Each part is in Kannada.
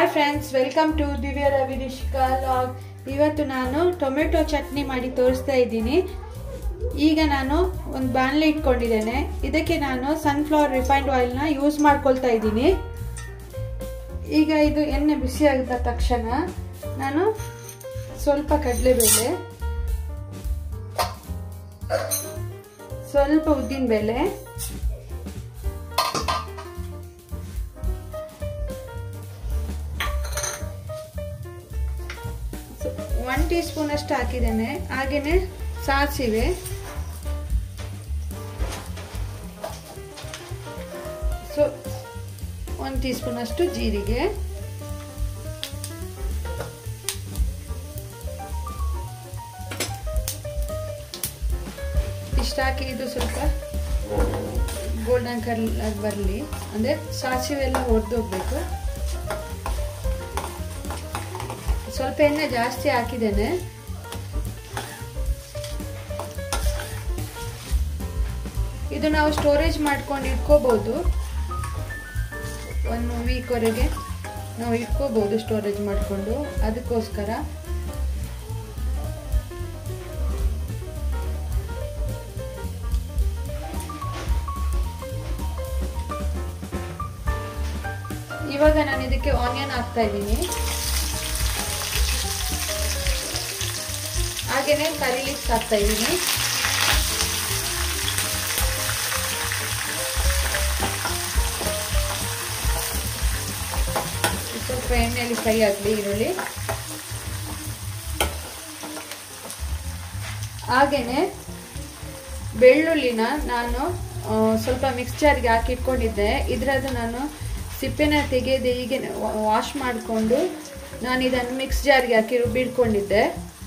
ಹಾಯ್ ಫ್ರೆಂಡ್ಸ್ ವೆಲ್ಕಮ್ ಟು ದಿವ್ಯ ರವಿ ರಿಷಿಕಾ ಲಾಗ್ ಇವತ್ತು ನಾನು ಟೊಮೆಟೊ ಚಟ್ನಿ ಮಾಡಿ ತೋರಿಸ್ತಾ ಇದ್ದೀನಿ ಈಗ ನಾನು ಒಂದು ಬಾಣಲೆ ಇಟ್ಕೊಂಡಿದ್ದೇನೆ ಇದಕ್ಕೆ ನಾನು ಸನ್ಫ್ಲವರ್ ರಿಫೈನ್ಡ್ ಆಯಿಲ್ನ ಯೂಸ್ ಮಾಡ್ಕೊಳ್ತಾ ಇದ್ದೀನಿ ಈಗ ಇದು ಎಣ್ಣೆ ಬಿಸಿ ಆಗಿದ ತಕ್ಷಣ ನಾನು ಸ್ವಲ್ಪ ಕಡಲೆಬೇಳೆ ಸ್ವಲ್ಪ ಉದ್ದಿನಬೇಳೆ ಒನ್ ಟೀ ಸ್ಪೂನ್ ಅಷ್ಟು ಹಾಕಿದ್ದೇನೆ ಹಾಗೆಯೇ ಸಾಸಿವೆ ಸೊ ಒಂದು ಟೀ ಸ್ಪೂನ್ ಅಷ್ಟು ಜೀರಿಗೆ ಇಷ್ಟು ಹಾಕಿ ಇದು ಸ್ವಲ್ಪ ಗೋಲ್ಡನ್ ಕಲರ್ ಬರಲಿ ಅಂದರೆ ಸಾಸಿವೆ ಎಲ್ಲ ಹೊಡೆದೋಗ್ಬೇಕು ಸ್ವಲ್ಪ ಎಣ್ಣೆ ಜಾಸ್ತಿ ಹಾಕಿದ್ದೇನೆ ಇದು ನಾವು ಸ್ಟೋರೇಜ್ ಮಾಡ್ಕೊಂಡು ಇಟ್ಕೋಬಹುದು ಒಂದು ವೀಕ್ವರೆಗೆ ನಾವು ಇಟ್ಕೋಬಹುದು ಸ್ಟೋರೇಜ್ ಮಾಡಿಕೊಂಡು ಅದಕ್ಕೋಸ್ಕರ ಇವಾಗ ನಾನು ಇದಕ್ಕೆ ಆನಿಯನ್ ಹಾಕ್ತಾ ಇದ್ದೀನಿ ಹಾಗೇನೆ ಕರಿ ಲೀಕ್ಸ್ ಹಾಕ್ತಾ ಇದ್ದೀನಿ ಸ್ವಲ್ಪ ಎಣ್ಣೆಯಲ್ಲಿ ಫ್ರೈ ಆಗಲಿ ಈರುಳ್ಳಿ ಹಾಗೇನೆ ಬೆಳ್ಳುಳ್ಳಿನ ನಾನು ಸ್ವಲ್ಪ ಮಿಕ್ಸ್ಚರ್ಗೆ ಹಾಕಿ ಇಟ್ಕೊಂಡಿದ್ದೆ ಇದರದ್ದು ನಾನು ಸಿಪ್ಪೆನ ತೆಗೆದು ಹೀಗೆ ವಾಶ್ ಮಾಡಿಕೊಂಡು ನಾನು ಇದನ್ನು ಮಿಕ್ಸ್ ಜಾರ್ಗೆ ಹಾಕಿ ರುಬ್ಬಿಡ್ಕೊಂಡಿದ್ದೆ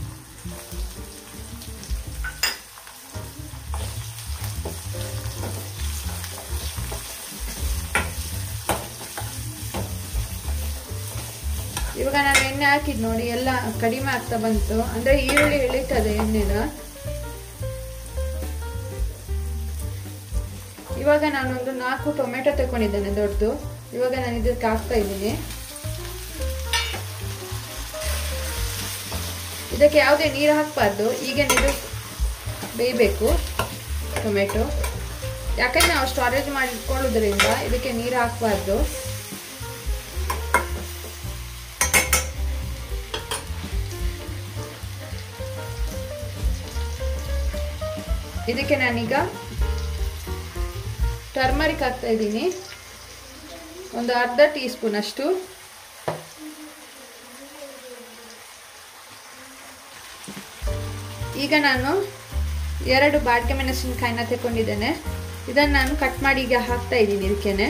ಇವಾಗ ನಾನು ಎಣ್ಣೆ ಹಾಕಿದ್ ನೋಡಿ ಎಲ್ಲ ಕಡಿಮೆ ಆಗ್ತಾ ಬಂತು ಅಂದ್ರೆ ಈರುಳ್ಳಿ ಎಳಿತದೆ ಎಣ್ಣೆನ ಇವಾಗ ನಾನೊಂದು ನಾಲ್ಕು ಟೊಮೆಟೊ ತಗೊಂಡಿದ್ದೇನೆ ದೊಡ್ಡದು ಇವಾಗ ನಾನು ಇದಕ್ಕೆ ಹಾಕ್ತಾ ಇದ್ದೀನಿ ಇದಕ್ಕೆ ಯಾವುದೇ ನೀರು ಹಾಕಬಾರ್ದು ಈಗ ನೀರು ಬೇಯಬೇಕು ಟೊಮೆಟೊ ಯಾಕಂದ್ರೆ ನಾವು ಸ್ಟೋರೇಜ್ ಮಾಡಿ ಇಟ್ಕೊಳ್ಳೋದ್ರಿಂದ ಇದಕ್ಕೆ ನೀರು ಹಾಕಬಾರ್ದು ಇದಕ್ಕೆ ನಾನೀಗ ಟರ್ಮರಿಕ್ ಹಾಕ್ತಾ ಇದ್ದೀನಿ ಒಂದು ಅರ್ಧ ಟೀ ಸ್ಪೂನ್ ಅಷ್ಟು ಈಗ ನಾನು ಎರಡು ಬಾಡಿಗೆ ಮೆಣಸಿನಕಾಯಿನ ತಗೊಂಡಿದ್ದೇನೆ ಇದನ್ನು ನಾನು ಕಟ್ ಮಾಡಿ ಈಗ ಹಾಕ್ತಾ ಇದ್ದೀನಿ ಇದಕ್ಕೇನೆ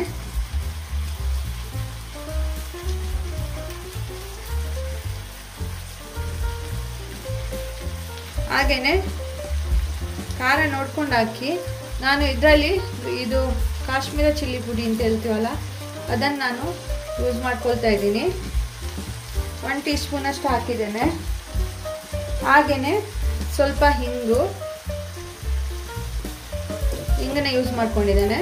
ಹಾಗೇನೆ ಖಾರ ನೋಡ್ಕೊಂಡು ಹಾಕಿ ನಾನು ಇದರಲ್ಲಿ ಇದು ಕಾಶ್ಮೀರ ಚಿಲ್ಲಿ ಪುಡಿ ಅಂತ ಹೇಳ್ತೀವಲ್ಲ ಅದನ್ನು ನಾನು ಯೂಸ್ ಮಾಡ್ಕೊಳ್ತಾ ಇದ್ದೀನಿ ಒನ್ ಟೀ ಸ್ಪೂನಷ್ಟು ಹಾಕಿದ್ದೇನೆ ಹಾಗೆಯೇ ಸ್ವಲ್ಪ ಹಿಂಗು ಹಿಂಗನ್ನ ಯೂಸ್ ಮಾಡ್ಕೊಂಡಿದ್ದೇನೆ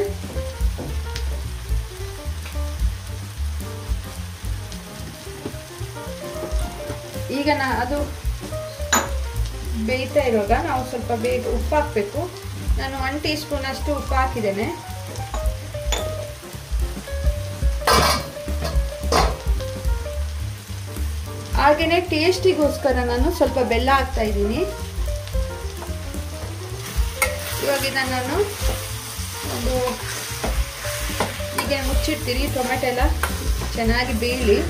ಈಗ ನಾ ಅದು ಬೇಯ್ತಾ ಇರುವಾಗ ನಾವು ಸ್ವಲ್ಪ ಬೇಗ ಉಪ್ಪು ಹಾಕಬೇಕು ನಾನು ಒನ್ ಟೀ ಸ್ಪೂನ್ ಅಷ್ಟು ಉಪ್ಪು ಹಾಕಿದ್ದೇನೆ ಹಾಗೆಯೇ ಟೇಸ್ಟಿಗೋಸ್ಕರ ನಾನು ಸ್ವಲ್ಪ ಬೆಲ್ಲ ಹಾಕ್ತಾ ಇದ್ದೀನಿ ಇವಾಗ ಇದನ್ನು ನಾನು ಒಂದು ಹೀಗೆ ಮುಚ್ಚಿಡ್ತೀರಿ ಟೊಮೆಟೊ ಎಲ್ಲ ಚೆನ್ನಾಗಿ ಬೇಯಲಿ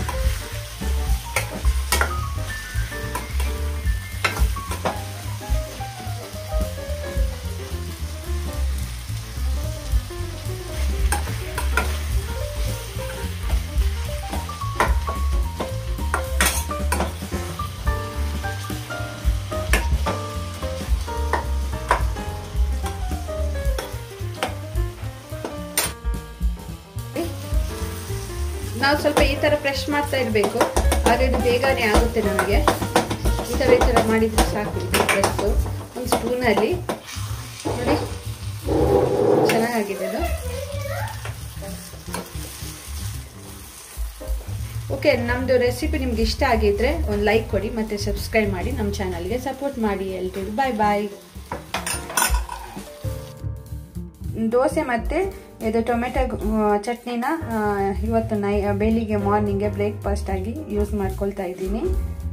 ನಾವು ಸ್ವಲ್ಪ ಈ ಥರ ಪ್ರೆಶ್ ಮಾಡ್ತಾ ಇರಬೇಕು ಹಾಗೆ ಇದು ಬೇಗನೆ ಆಗುತ್ತೆ ನಮಗೆ ಈ ಥರ ಈ ಥರ ಮಾಡಿದರೆ ಸಾಕು ಇದು ಪ್ರೆಸ್ಸು ಒಂದು ಸ್ಪೂನಲ್ಲಿ ನೋಡಿ ಚೆನ್ನಾಗಿದೆ ಅದು ಓಕೆ ನಮ್ಮದು ರೆಸಿಪಿ ನಿಮ್ಗೆ ಇಷ್ಟ ಆಗಿದ್ರೆ ಒಂದು ಲೈಕ್ ಕೊಡಿ ಮತ್ತು ಸಬ್ಸ್ಕ್ರೈಬ್ ಮಾಡಿ ನಮ್ಮ ಚಾನಲ್ಗೆ ಸಪೋರ್ಟ್ ಮಾಡಿ ಎಲ್ರಿಗೂ ಬಾಯ್ ಬಾಯ್ ದೋಸೆ ಮತ್ತು ಇದು ಟೊಮೆಟೊ ಚಟ್ನಿನ ಇವತ್ತು ನೈ ಬೆಳಿಗ್ಗೆ ಮಾರ್ನಿಂಗ್ಗೆ ಬ್ರೇಕ್ಫಾಸ್ಟ್ ಆಗಿ ಯೂಸ್ ಮಾಡ್ಕೊಳ್ತಾ ಇದ್ದೀನಿ